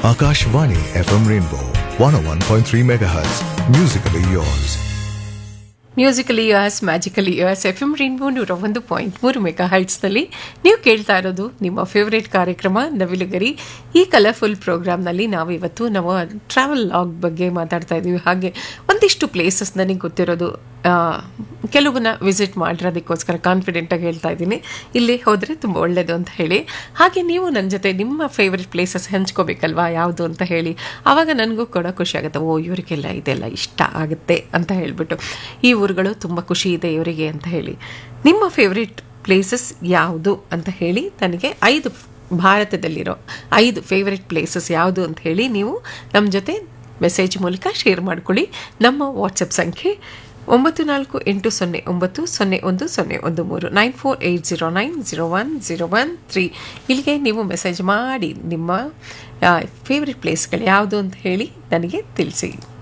Akashvani FM Rainbow 101.3 MHz. Musically yours. Musically yours magically yours F M rainbow ನೂರ ಒಂದು point ಮೂರು mega ಹೈಟ್ಸ್ನಲ್ಲಿ ನೀವು ಕೇಳ್ತಾ ಇರೋದು ನಿಮ್ಮ ಫೇವ್ರೇಟ್ ಕಾರ್ಯಕ್ರಮ ನವಿಲುಗರಿ ಈ ಕಲರ್ಫುಲ್ ಪ್ರೋಗ್ರಾಮ್ನಲ್ಲಿ ನಾವು ಇವತ್ತು ನಾವು ಟ್ರಾವೆಲ್ ಲಾಗ್ ಬಗ್ಗೆ ಮಾತಾಡ್ತಾ ಇದ್ದೀವಿ ಹಾಗೆ ಒಂದಿಷ್ಟು ಪ್ಲೇಸಸ್ ನನಗೆ ಗೊತ್ತಿರೋದು ಆ, ಕೆಲವನ್ನ ವಿಸಿಟ್ ಮಾಡಿರೋದಕ್ಕೋಸ್ಕರ ಕಾನ್ಫಿಡೆಂಟಾಗಿ ಹೇಳ್ತಾ ಇದ್ದೀನಿ ಇಲ್ಲಿ ಹೋದರೆ ತುಂಬ ಒಳ್ಳೆಯದು ಅಂತ ಹೇಳಿ ಹಾಗೆ ನೀವು ನನ್ನ ಜೊತೆ ನಿಮ್ಮ ಫೇವ್ರೆಟ್ ಪ್ಲೇಸಸ್ ಹಂಚ್ಕೋಬೇಕಲ್ವಾ ಯಾವುದು ಅಂತ ಹೇಳಿ ಆವಾಗ ನನಗೂ ಕೂಡ ಖುಷಿ ಆಗುತ್ತೆ ಓ ಇವರಿಗೆಲ್ಲ ಇದೆಲ್ಲ ಇಷ್ಟ ಆಗುತ್ತೆ ಅಂತ ಹೇಳಿಬಿಟ್ಟು ಈ ಊರುಗಳು ತುಂಬ ಖುಷಿ ಇದೆ ಇವರಿಗೆ ಅಂತ ಹೇಳಿ ನಿಮ್ಮ ಫೇವ್ರೆಟ್ ಪ್ಲೇಸಸ್ ಯಾವುದು ಅಂತ ಹೇಳಿ ನನಗೆ ಐದು ಭಾರತದಲ್ಲಿರೋ ಐದು ಫೇವ್ರೆಟ್ ಪ್ಲೇಸಸ್ ಯಾವುದು ಅಂತ ಹೇಳಿ ನೀವು ನಮ್ಮ ಜೊತೆ ಮೆಸೇಜ್ ಮೂಲಕ ಶೇರ್ ಮಾಡ್ಕೊಳ್ಳಿ ನಮ್ಮ ವಾಟ್ಸಪ್ ಸಂಖ್ಯೆ ಒಂಬತ್ತು ನಾಲ್ಕು ಎಂಟು ಸೊನ್ನೆ ಒಂಬತ್ತು ಸೊನ್ನೆ ಒಂದು ಸೊನ್ನೆ ಒಂದು ಮೂರು nine four eight zero nine zero one zero one three ಇಲ್ಲಿಗೆ ನೀವು ಮೆಸೇಜ್ ಮಾಡಿ ನಿಮ್ಮ ಫೇವ್ರೆಟ್ ಪ್ಲೇಸ್ಗಳು ಯಾವುದು ಅಂತ ಹೇಳಿ ನನಗೆ ತಿಳಿಸಿ